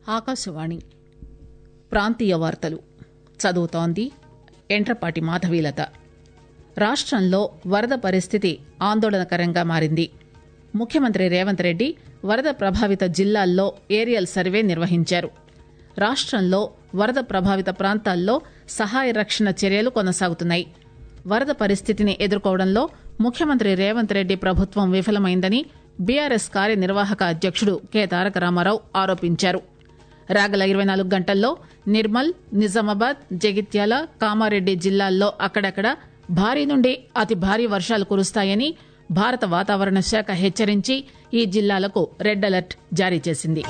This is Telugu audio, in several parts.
ఆకాశవాణి ప్రాంతీయ వార్తలు చదువుతోంది ఎంట్రపాటి మాధవీలత రాష్టంలో వరద పరిస్థితి ఆందోళనకరంగా మారింది ముఖ్యమంత్రి రేవంత్ రెడ్డి వరద ప్రభావిత జిల్లాల్లో ఏరియల్ సర్వే నిర్వహించారు రాష్టంలో వరద ప్రభావిత ప్రాంతాల్లో సహాయ రక్షణ చర్యలు కొనసాగుతున్నాయి వరద పరిస్థితిని ఎదుర్కోవడంలో ముఖ్యమంత్రి రేవంత్ రెడ్డి ప్రభుత్వం విఫలమైందని బీఆర్ఎస్ కార్యనిర్వాహక అధ్యక్షుడు కె తారక రామారావు ఆరోపించారు రాగల ఇరవై నాలుగు గంటల్లో నిర్మల్ నిజామాబాద్ జగిత్యాల కామారెడ్డి జిల్లాల్లో అక్కడక్కడ భారీ నుండి అతి భారీ వర్షాలు కురుస్తాయని భారత వాతావరణ శాఖ హెచ్చరించి ఈ జిల్లాలకు రెడ్ అలర్ట్ జారీ చేసింది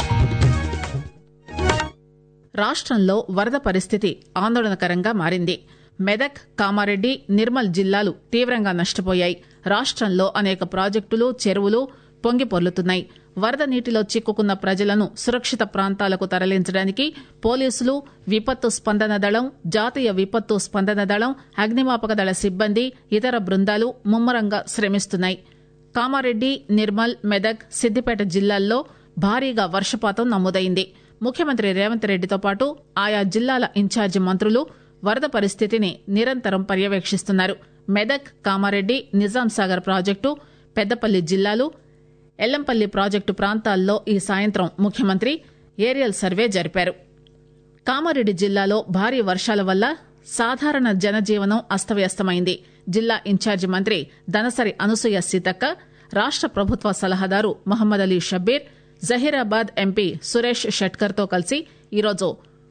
రాష్టంలో వరద పరిస్థితి ఆందోళనకరంగా మారింది మెదక్ కామారెడ్డి నిర్మల్ జిల్లాలు తీవ్రంగా నష్టపోయాయి రాష్టంలో అనేక ప్రాజెక్టులు చెరువులు పొంగి పొర్లుతున్నాయి వరద నీటిలో చిక్కుకున్న ప్రజలను సురక్షిత ప్రాంతాలకు తరలించడానికి పోలీసులు విపత్తు స్పందన దళం జాతీయ విపత్తు స్పందన దళం అగ్నిమాపక దళ సిబ్బంది ఇతర బృందాలు ముమ్మరంగా శ్రమిస్తున్నాయి కామారెడ్డి నిర్మల్ మెదక్ సిద్దిపేట జిల్లాల్లో భారీగా వర్షపాతం నమోదైంది ముఖ్యమంత్రి రేవంత్ రెడ్డితో పాటు ఆయా జిల్లాల ఇన్ఛార్జి మంత్రులు వరద పరిస్థితిని నిరంతరం పర్యవేక్షిస్తున్నారు మెదక్ కామారెడ్డి నిజాంసాగర్ ప్రాజెక్టు పెద్దపల్లి జిల్లాలు ఎల్లంపల్లి ప్రాజెక్టు ప్రాంతాల్లో ఈ సాయంత్రం ముఖ్యమంత్రి ఏరియల్ సర్వే జరిపారు కామారెడ్డి జిల్లాలో భారీ వర్షాల వల్ల సాధారణ జనజీవనం అస్తవ్యస్తమైంది జిల్లా ఇన్ఛార్జి మంత్రి దనసరి అనసూయ సీతక్క రాష్ట ప్రభుత్వ సలహాదారు మహమ్మద్ అలీ షబ్బీర్ జహీరాబాద్ ఎంపీ సురేష్ షెట్కర్ తో కలిసి ఈరోజు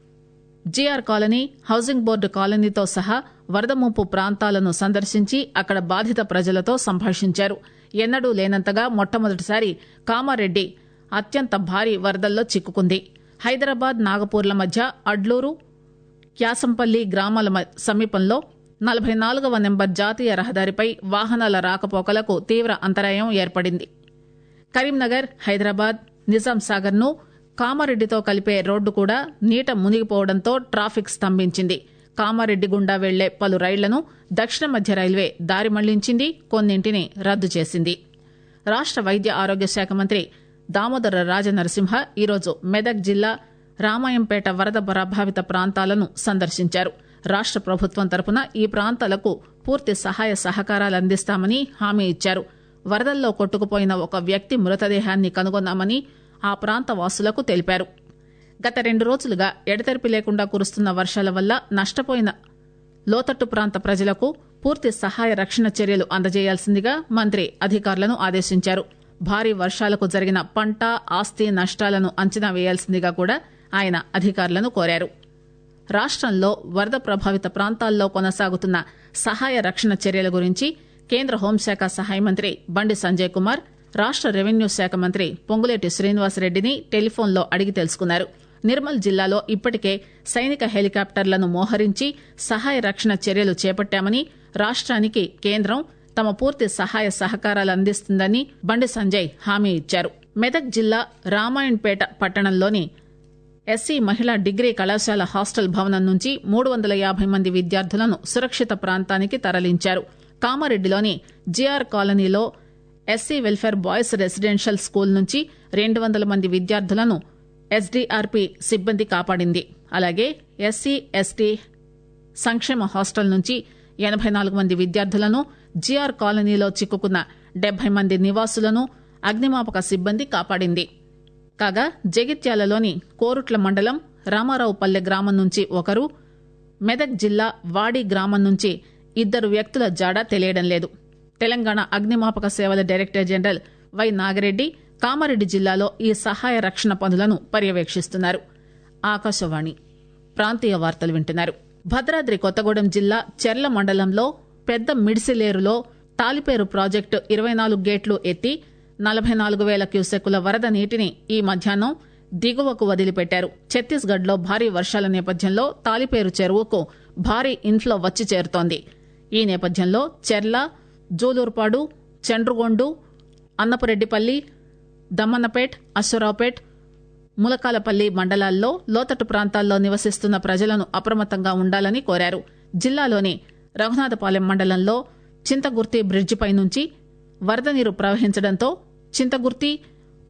జీఆర్ కాలనీ హౌసింగ్ బోర్డు కాలనీతో సహా వరద ముంపు ప్రాంతాలను సందర్శించి అక్కడ బాధిత ప్రజలతో సంభాషించారు ఎన్నడూ లేనంతగా మొట్టమొదటిసారి కామారెడ్డి అత్యంత భారీ వరదల్లో చిక్కుకుంది హైదరాబాద్ నాగపూర్ల మధ్య అడ్లూరు క్యాసంపల్లి గ్రామాల సమీపంలో నలభై నాలుగవ నెంబర్ జాతీయ రహదారిపై వాహనాల రాకపోకలకు తీవ్ర అంతరాయం ఏర్పడింది కరీంనగర్ హైదరాబాద్ నిజాం సాగర్ ను కామారెడ్డితో కలిపే రోడ్డు కూడా నీట మునిగిపోవడంతో ట్రాఫిక్ స్తంభించింది కామారెడ్డి గుండా వెళ్లే పలు రైళ్లను దక్షిణ మధ్య రైల్వే దారి మళ్లించింది కొన్నింటిని రద్దు చేసింది రాష్ట వైద్య ఆరోగ్య శాఖ మంత్రి దామోదర రాజనరసింహ ఈరోజు మెదక్ జిల్లా రామాయంపేట వరద ప్రభావిత ప్రాంతాలను సందర్శించారు రాష్ట ప్రభుత్వం తరపున ఈ ప్రాంతాలకు పూర్తి సహాయ సహకారాలు అందిస్తామని హామీ ఇచ్చారు వరదల్లో కొట్టుకుపోయిన ఒక వ్యక్తి మృతదేహాన్ని కనుగొన్నామని ఆ ప్రాంత వాసులకు తెలిపారు గత రెండు రోజులుగా ఎడతెరిపి లేకుండా కురుస్తున్న వర్షాల వల్ల నష్టపోయిన లోతట్టు ప్రాంత ప్రజలకు పూర్తి సహాయ రక్షణ చర్యలు అందజేయాల్సిందిగా మంత్రి అధికారులను ఆదేశించారు భారీ వర్షాలకు జరిగిన పంట ఆస్తి నష్టాలను అంచనా వేయాల్సిందిగా కూడా ఆయన అధికారులను కోరారు రాష్టంలో వరద ప్రభావిత ప్రాంతాల్లో కొనసాగుతున్న సహాయ రక్షణ చర్యల గురించి కేంద్ర హోంశాఖ సహాయ మంత్రి బండి సంజయ్ కుమార్ రాష్ట రెవెన్యూ శాఖ మంత్రి పొంగులేటి శ్రీనివాసరెడ్డిని టెలిఫోన్లో అడిగి తెలుసుకున్నారు నిర్మల్ జిల్లాలో ఇప్పటికే సైనిక హెలికాప్టర్లను మోహరించి సహాయ రక్షణ చర్యలు చేపట్టామని రాష్ట్రానికి కేంద్రం తమ పూర్తి సహాయ సహకారాలు అందిస్తుందని బండి సంజయ్ హామీ ఇచ్చారు మెదక్ జిల్లా రామాయణపేట పట్టణంలోని ఎస్సీ మహిళా డిగ్రీ కళాశాల హాస్టల్ భవనం నుంచి మూడు వందల యాభై మంది విద్యార్థులను సురక్షిత ప్రాంతానికి తరలించారు కామారెడ్డిలోని జిఆర్ కాలనీలో SC welfare boys residential school నుంచి రెండు వందల మంది విద్యార్థులను ఎస్డీఆర్పీ సిబ్బంది కాపాడింది అలాగే ఎస్సీ ఎస్టీ సంక్షేమ హాస్టల్ నుంచి ఎనబై నాలుగు మంది విద్యార్థులను జిఆర్ కాలనీలో చిక్కుకున్న డెబ్బై మంది నివాసులను అగ్నిమాపక సిబ్బంది కాపాడింది కాగా జగిత్యాలలోని కోరుట్ల మండలం రామారావుపల్లె గ్రామం నుంచి ఒకరు మెదక్ జిల్లా వాడి గ్రామం నుంచి ఇద్దరు వ్యక్తుల జాడ తెలియడం లేదు తెలంగాణ అగ్నిమాపక సేవల director general Y Nagireddy Kamareddy జిల్లాలో ఈ సహాయ రక్షణ పనులను పర్యవేక్షిస్తున్నారు ఆకాశవాణి ప్రాంతీయ వార్తలు వింటున్నారు భద్రాద్రి కొత్తగూడెం జిల్లా చెర్ల మండలంలో పెద్ద మిడిసిలేరులో తాలిపేరు ప్రాజెక్టు ఇరవై నాలుగు గేట్లు ఎత్తి నలభై నాలుగు వేల క్యూసెక్కుల వరద నీటిని ఈ మధ్యాహ్నం దిగువకు వదిలిపెట్టారు ఛత్తీస్గఢ్ లో భారీ వర్షాల నేపథ్యంలో తాలిపేరు చెరువుకు భారీ ఇన్ఫ్లో వచ్చి చేరుతోంది ఈ నేపథ్యంలో చెర్ల జూలూరుపాడు చండ్రుగొండు అన్నపురెడ్డిపల్లి దమ్మన్నపేట్ అశ్వరావుపేట్ ములకాలపల్లి మండలాల్లో లోతట్టు ప్రాంతాల్లో నివసిస్తున్న ప్రజలను అప్రమత్తంగా ఉండాలని కోరారు జిల్లాలోని రఘునాథపాలెం మండలంలో చింతగుర్తి బ్రిడ్జిపై నుంచి వరద నీరు ప్రవహించడంతో చింతగుర్తి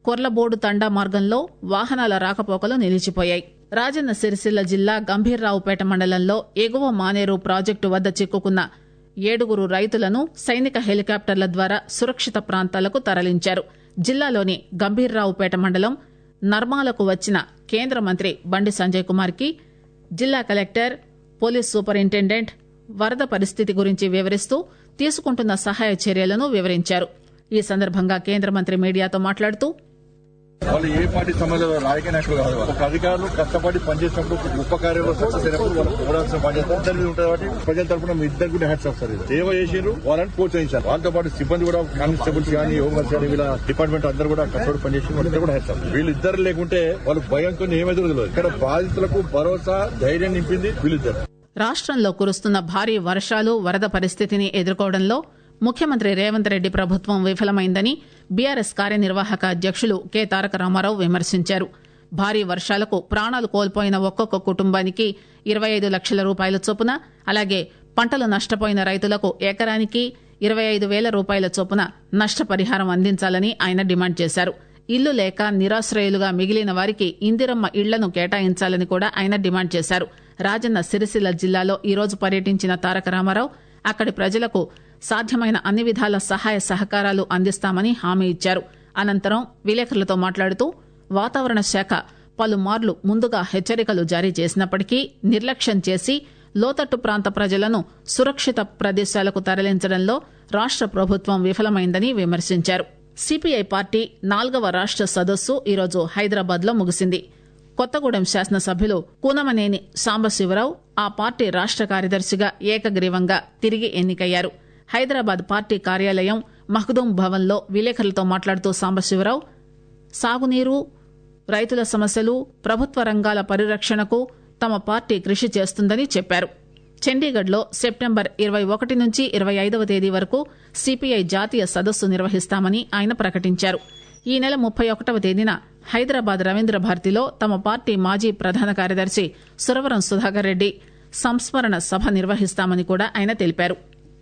కొర్లబోడు తండా మార్గంలో వాహనాల రాకపోకలు నిలిచిపోయాయి రాజన్న సిరిసిల్ల జిల్లా గంభీర్రావుపేట మండలంలో ఎగువ మానేరు ప్రాజెక్టు వద్ద చిక్కుకున్న ఏడుగురు రైతులను సైనిక హెలికాప్టర్ల ద్వారా సురక్షిత ప్రాంతాలకు తరలించారు జిల్లాలోని గంభీర్రావుపేట మండలం నర్మాలకు వచ్చిన కేంద్ర మంత్రి బండి సంజయ్ కుమార్ కి జిల్లా కలెక్టర్ పోలీస్ సూపరింటెండెంట్ వరద పరిస్థితి గురించి వివరిస్తూ తీసుకుంటున్న సహాయ చర్యలను వివరించారు ఈ సందర్భంగా కేంద్ర మంత్రి మీడియాతో మాట్లాడుతూ వాళ్ళు ఏ పార్టీ సంబంధం రాజకీయ నాయకులు కాదు వాళ్ళు. ఒక అధికారులు కష్టపడి పనిచేసినప్పుడు గొప్ప కార్యంలో సక్సెస్ అయినప్పుడు వాళ్ళకి చూడాల్సిన బాధ్యత ఇద్దరి మీద ఉంటుంది కాబట్టి ప్రజల తరపున మీ ఇద్దరు కూడా హ్యాట్స్ ఆఫ్ సార్ ఇది. సేవ చేసిరు వాళ్ళని ప్రోత్సహించారు వాళ్ళతో పాటు సిబ్బంది కూడా కానిస్టేబుల్స్ కానీ హోంగార్డ్స్ కానీ వీళ్ళ డిపార్ట్మెంట్ అందరూ కూడా కష్టపడి పనిచేసి వాళ్ళిద్దరు కూడా హ్యాట్స్ ఆఫ్ వీళ్ళిద్దరు లేకుంటే వాళ్ళు భయంతో ఏమెదురు ఇక్కడ బాధితులకు భరోసా ధైర్యం నింపింది వీళ్ళిద్దరు రాష్టంలో కురుస్తున్న భారీ వర్షాలు వరద పరిస్థితిని ఎదుర్కోవడంలో ముఖ్యమంత్రి రేవంత్ రెడ్డి ప్రభుత్వం విఫలమైందని బీఆర్ఎస్ కార్యనిర్వాహక అధ్యక్షులు కె తారక రామారావు విమర్శించారు భారీ వర్షాలకు ప్రాణాలు కోల్పోయిన ఒక్కొక్క కుటుంబానికి ఇరవై ఐదు లక్షల రూపాయల చొప్పున అలాగే పంటలు నష్టపోయిన రైతులకు ఎకరానికి ఇరవై ఐదు వేల రూపాయల చొప్పున నష్టపరిహారం అందించాలని ఆయన డిమాండ్ చేశారు ఇల్లు లేక నిరాశ్రయులుగా మిగిలిన వారికి ఇందిరమ్మ ఇళ్లను కేటాయించాలని కూడా ఆయన డిమాండ్ చేశారు రాజన్న సిరిసిల్ల జిల్లాలో ఈరోజు పర్యటించిన తారక రామారావు అక్కడి ప్రజలకు సాధ్యమైన అన్ని విధాల సహాయ సహకారాలు అందిస్తామని హామీ ఇచ్చారు అనంతరం విలేకరులతో మాట్లాడుతూ వాతావరణ శాఖ పలుమార్లు ముందుగా హెచ్చరికలు జారీ చేసినప్పటికీ నిర్లక్ష్యం చేసి లోతట్టు ప్రాంత ప్రజలను సురక్షిత ప్రదేశాలకు తరలించడంలో రాష్ట ప్రభుత్వం విఫలమైందని విమర్శించారు సిపిఐ పార్టీ నాల్గవ రాష్ట సదస్సు ఈరోజు హైదరాబాద్ లో ముగిసింది కొత్తగూడెం శాసనసభ్యులు కూనమనేని సాంబశివరావు ఆ పార్టీ రాష్ట కార్యదర్శిగా ఏకగ్రీవంగా తిరిగి ఎన్నికయ్యారు హైదరాబాద్ పార్టీ కార్యాలయం మహదూం భవన్ లో విలేకరులతో మాట్లాడుతూ సాంబశివరావు సాగునీరు రైతుల సమస్యలు ప్రభుత్వ రంగాల పరిరక్షణకు తమ పార్టీ కృషి చేస్తుందని చెప్పారు చండీగఢ్ లో సెప్టెంబర్ ఇరవై ఒకటి నుంచి ఇరవై ఐదవ తేదీ వరకు సిపిఐ జాతీయ సదస్సు నిర్వహిస్తామని ఆయన ప్రకటించారు ఈ నెల ముప్పై ఒకటవ తేదీన హైదరాబాద్ రవీంద్ర భారతిలో తమ పార్టీ మాజీ ప్రధాన కార్యదర్శి సురవరం సుధాకర్ రెడ్డి సంస్మరణ సభ నిర్వహిస్తామని కూడా ఆయన తెలిపారు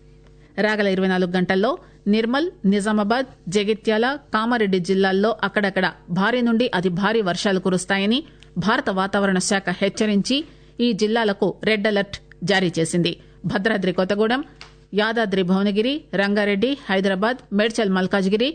రాగల ఇరవై నాలుగు గంటల్లో నిర్మల్ నిజామాబాద్ జగిత్యాల కామారెడ్డి జిల్లాల్లో అక్కడక్కడ భారీ నుండి అతి భారీ వర్షాలు కురుస్తాయని భారత వాతావరణ శాఖ హెచ్చరించి ఈ జిల్లాలకు రెడ్ అలర్ట్ జారీ చేసింది భద్రాద్రి కొత్తగూడెం యాదాద్రి భువనగిరి రంగారెడ్డి హైదరాబాద్ మేడ్చల్ మల్కాజ్గిరి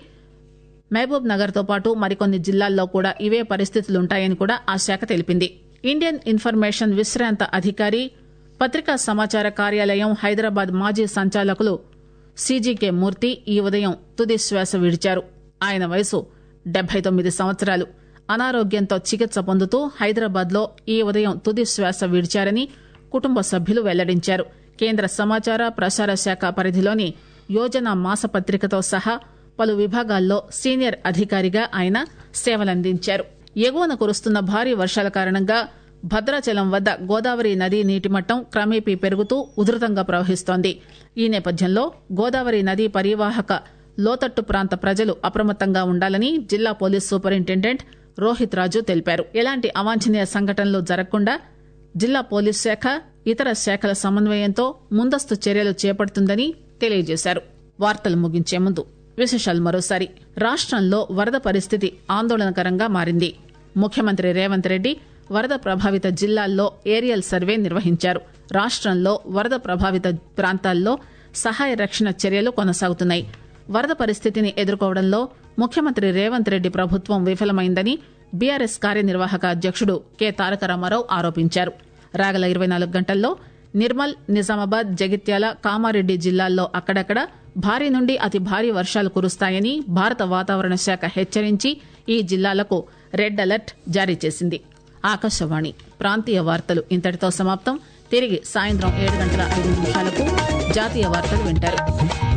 మహబూబ్ నగర్ తో పాటు మరికొన్ని జిల్లాల్లో కూడా ఇవే పరిస్థితులుంటాయని కూడా ఆ శాఖ తెలిపింది ఇండియన్ ఇన్ఫర్మేషన్ విశ్రాంత అధికారి పత్రికా సమాచార కార్యాలయం హైదరాబాద్ మాజీ సంచాలకులు సీజీకే మూర్తి ఈ ఉదయం తుది శ్వాస విడిచారు ఆయన వయసు డెబ్బై తొమ్మిది సంవత్సరాలు అనారోగ్యంతో చికిత్స పొందుతూ హైదరాబాద్ లో ఈ ఉదయం తుది శ్వాస విడిచారని కుటుంబ సభ్యులు వెల్లడించారు కేంద్ర సమాచార ప్రసార శాఖ పరిధిలోని యోజన మాసపత్రికతో సహా పలు విభాగాల్లో సీనియర్ అధికారిగా ఆయన సేవలందించారు ఎగువన కురుస్తున్న భారీ వర్షాల కారణంగా భద్రాచలం వద్ద గోదావరి నదీ నీటిమట్టం క్రమేపీ పెరుగుతూ ఉధృతంగా ప్రవహిస్తోంది ఈ నేపథ్యంలో గోదావరి నదీ పరివాహక లోతట్టు ప్రాంత ప్రజలు అప్రమత్తంగా ఉండాలని జిల్లా పోలీస్ సూపరింటెండెంట్ రోహిత్ రాజు తెలిపారు ఎలాంటి అవాంఛనీయ సంఘటనలు జరగకుండా జిల్లా పోలీస్ శాఖ ఇతర శాఖల సమన్వయంతో ముందస్తు చర్యలు చేపడుతుందని తెలియజేశారు వార్తలు ముగించే ముందు విశేషాలు మరోసారి రాష్టంలో వరద పరిస్థితి ఆందోళనకరంగా మారింది ముఖ్యమంత్రి రేవంత్ రెడ్డి వరద ప్రభావిత జిల్లాల్లో ఏరియల్ సర్వే నిర్వహించారు రాష్టంలో వరద ప్రభావిత ప్రాంతాల్లో సహాయ రక్షణ చర్యలు కొనసాగుతున్నాయి వరద పరిస్థితిని ఎదుర్కోవడంలో ముఖ్యమంత్రి రేవంత్ రెడ్డి ప్రభుత్వం విఫలమైందని బీఆర్ఎస్ కార్యనిర్వాహక అధ్యక్షుడు కె తారక రామారావు ఆరోపించారు రాగల ఇరవై నాలుగు గంటల్లో నిర్మల్ నిజామాబాద్ జగిత్యాల కామారెడ్డి జిల్లాల్లో అక్కడక్కడ భారీ నుండి అతి భారీ వర్షాలు కురుస్తాయని భారత వాతావరణ శాఖ హెచ్చరించి ఈ జిల్లాలకు రెడ్ అలర్ట్ జారీ చేసింది ఆకాశవాణి ప్రాంతీయ వార్తలు ఇంతటితో సమాప్తం తిరిగి సాయంత్రం ఏడు గంటల ఐదు నిమిషాలకు జాతీయ వార్తలు వింటారు